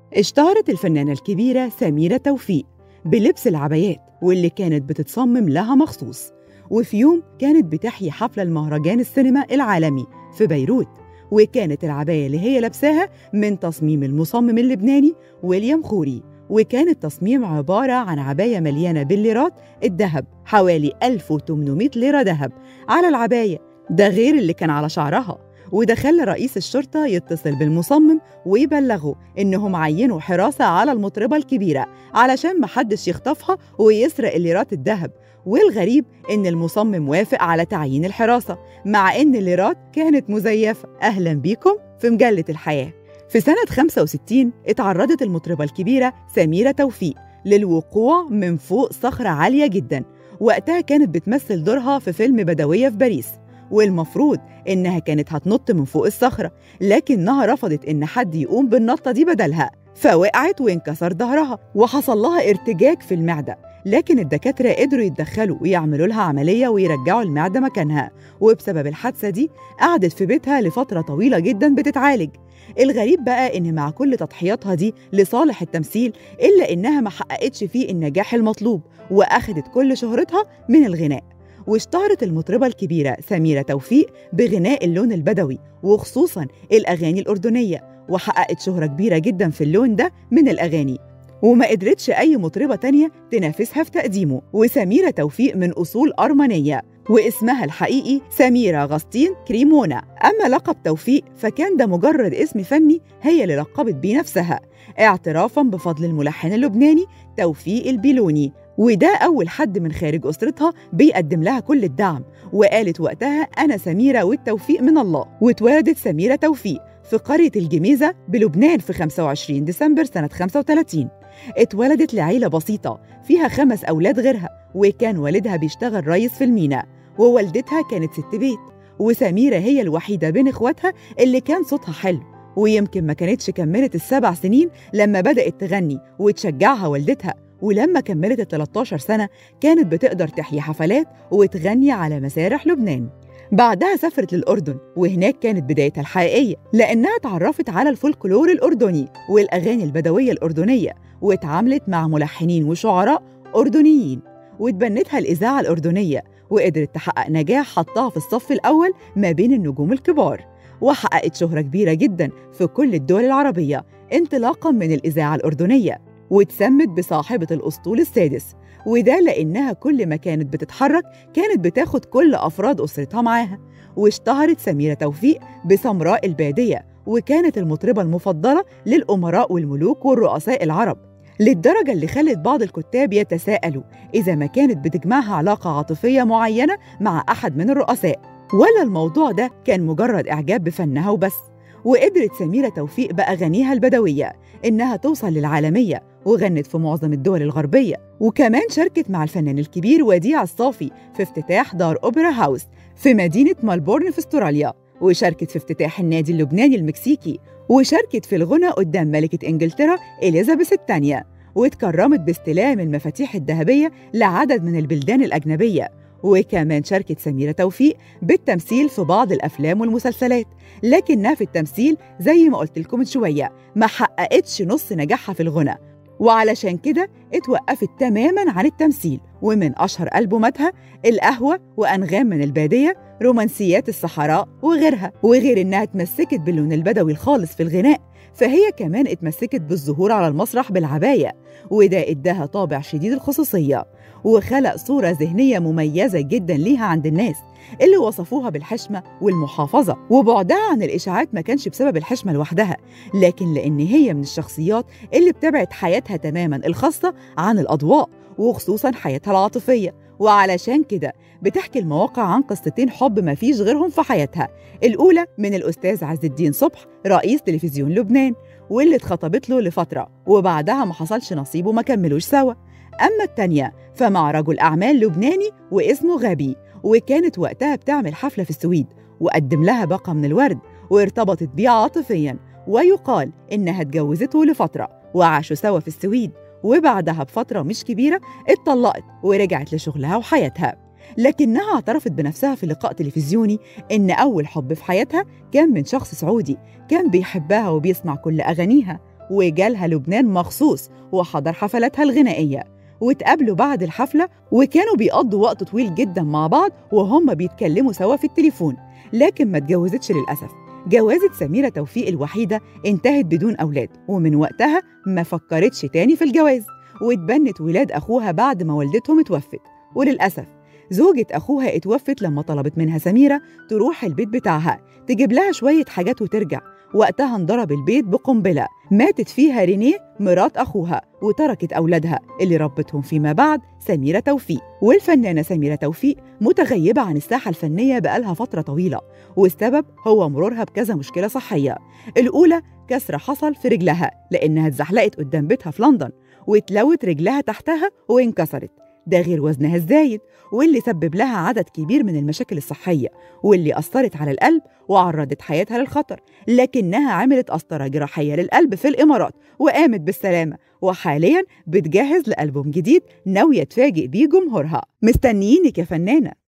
اشتهرت الفنانة الكبيرة سميرة توفيق بلبس العبايات واللي كانت بتتصمم لها مخصوص وفي يوم كانت بتحيي حفلة المهرجان السينما العالمي في بيروت وكانت العباية اللي هي لابساها من تصميم المصمم اللبناني ويليام خوري وكان التصميم عبارة عن عباية مليانة بالليرات الذهب حوالي 1800 ليرة ذهب على العباية ده غير اللي كان على شعرها وده خلى رئيس الشرطة يتصل بالمصمم ويبلغه إنهم عينوا حراسة على المطربة الكبيرة علشان محدش يخطفها ويسرق الليرات الذهب والغريب إن المصمم وافق على تعيين الحراسة مع إن الليرات كانت مزيفة أهلا بيكم في مجلة الحياة في سنة 65 اتعرضت المطربة الكبيرة سميرة توفيق للوقوع من فوق صخرة عالية جدا وقتها كانت بتمثل دورها في فيلم بدوية في باريس والمفروض إنها كانت هتنط من فوق الصخرة لكنها رفضت إن حد يقوم بالنطة دي بدلها فوقعت وانكسر ظهرها وحصل لها ارتجاج في المعدة لكن الدكاترة قدروا يتدخلوا ويعملوا لها عملية ويرجعوا المعدة مكانها وبسبب الحادثة دي قعدت في بيتها لفترة طويلة جدا بتتعالج الغريب بقى إن مع كل تضحياتها دي لصالح التمثيل إلا إنها ما حققتش فيه النجاح المطلوب وأخدت كل شهرتها من الغناء واشتهرت المطربة الكبيرة سميرة توفيق بغناء اللون البدوي وخصوصا الأغاني الأردنية وحققت شهرة كبيرة جدا في اللون ده من الأغاني وما قدرتش أي مطربة تانية تنافسها في تقديمه وسميرة توفيق من أصول أرمنية واسمها الحقيقي سميرة غسطين كريمونا أما لقب توفيق فكان ده مجرد اسم فني هي اللي لقبت بيه نفسها اعترافا بفضل الملحن اللبناني توفيق البيلوني وده أول حد من خارج أسرتها بيقدم لها كل الدعم وقالت وقتها أنا سميرة والتوفيق من الله واتولدت سميرة توفيق في قرية الجميزة بلبنان في 25 ديسمبر سنة 35 اتولدت لعيلة بسيطة فيها خمس أولاد غيرها وكان والدها بيشتغل ريس في المينا ووالدتها كانت ست بيت وسميرة هي الوحيدة بين إخواتها اللي كان صوتها حلو ويمكن ما كانتش كملت السبع سنين لما بدأت تغني وتشجعها والدتها ولما كملت ال 13 سنة كانت بتقدر تحيي حفلات وتغني على مسارح لبنان بعدها سافرت للأردن وهناك كانت بدايتها الحقيقية لأنها اتعرفت على الفولكلور الأردني والأغاني البدوية الأردنية واتعاملت مع ملحنين وشعراء أردنيين واتبنتها الإذاعة الأردنية وقدرت تحقق نجاح حطها في الصف الأول ما بين النجوم الكبار وحققت شهرة كبيرة جدا في كل الدول العربية انطلاقا من الإذاعة الأردنية واتسمت بصاحبة الأسطول السادس وده لأنها كل ما كانت بتتحرك كانت بتاخد كل أفراد أسرتها معاها واشتهرت سميرة توفيق بسمراء البادية وكانت المطربة المفضلة للأمراء والملوك والرؤساء العرب للدرجة اللي خلت بعض الكتاب يتساءلوا إذا ما كانت بتجمعها علاقة عاطفية معينة مع أحد من الرؤساء ولا الموضوع ده كان مجرد إعجاب بفنها وبس وقدرت سميرة توفيق بأغانيها البدوية إنها توصل للعالمية وغنت في معظم الدول الغربية وكمان شاركت مع الفنان الكبير وديع الصافي في افتتاح دار أوبرا هاوس في مدينة ملبورن في استراليا وشاركت في افتتاح النادي اللبناني المكسيكي وشاركت في الغنى قدام ملكة إنجلترا إليزابيث الثانية واتكرمت باستلام المفاتيح الذهبية لعدد من البلدان الأجنبية وكمان شاركت سميرة توفيق بالتمثيل في بعض الأفلام والمسلسلات لكنها في التمثيل زي ما قلت لكم من شوية ما حققتش نص نجاحها في الغنى وعلشان كده اتوقفت تماما عن التمثيل ومن أشهر ألبوماتها القهوة وأنغام من البادية رومانسيات الصحراء وغيرها وغير إنها اتمسكت باللون البدوي الخالص في الغناء فهي كمان اتمسكت بالظهور على المسرح بالعباية وده اداها طابع شديد الخصوصية وخلق صورة ذهنية مميزة جدا ليها عند الناس اللي وصفوها بالحشمة والمحافظة وبعدها عن الإشاعات ما كانش بسبب الحشمة لوحدها لكن لأن هي من الشخصيات اللي بتبعد حياتها تماما الخاصة عن الأضواء وخصوصا حياتها العاطفية وعلشان كده بتحكي المواقع عن قصتين حب ما فيش غيرهم في حياتها الأولى من الأستاذ عز الدين صبح رئيس تلفزيون لبنان واللي اتخطبت له لفترة وبعدها ما حصلش نصيب وما كملوش سوا أما التانية فمع رجل أعمال لبناني واسمه غبي وكانت وقتها بتعمل حفلة في السويد وقدم لها باقة من الورد وارتبطت بيه عاطفيا ويقال إنها اتجوزته لفترة وعاشوا سوا في السويد وبعدها بفترة مش كبيرة اتطلقت ورجعت لشغلها وحياتها لكنها اعترفت بنفسها في لقاء تلفزيوني إن أول حب في حياتها كان من شخص سعودي كان بيحبها وبيسمع كل أغانيها وجالها لبنان مخصوص وحضر حفلاتها الغنائية واتقابلوا بعد الحفلة وكانوا بيقضوا وقت طويل جدا مع بعض وهم بيتكلموا سوا في التليفون لكن ما اتجوزتش للأسف جوازة سميرة توفيق الوحيدة انتهت بدون أولاد ومن وقتها ما فكرتش تاني في الجواز واتبنت ولاد أخوها بعد ما والدتهم اتوفت وللأسف زوجة أخوها اتوفت لما طلبت منها سميرة تروح البيت بتاعها تجيب لها شوية حاجات وترجع وقتها انضرب البيت بقنبلة ماتت فيها رينيه مرات أخوها وتركت أولادها اللي ربتهم فيما بعد سميرة توفيق والفنانة سميرة توفيق متغيبة عن الساحة الفنية بقالها فترة طويلة والسبب هو مرورها بكذا مشكلة صحية الأولى كسر حصل في رجلها لأنها اتزحلقت قدام بيتها في لندن واتلوت رجلها تحتها وانكسرت ده غير وزنها الزايد واللي سبب لها عدد كبير من المشاكل الصحية واللي أثرت على القلب وعرضت حياتها للخطر لكنها عملت قسطرة جراحية للقلب في الإمارات وقامت بالسلامة وحاليا بتجهز لألبوم جديد ناوية تفاجئ بيه جمهورها مستنيينك يا فنانة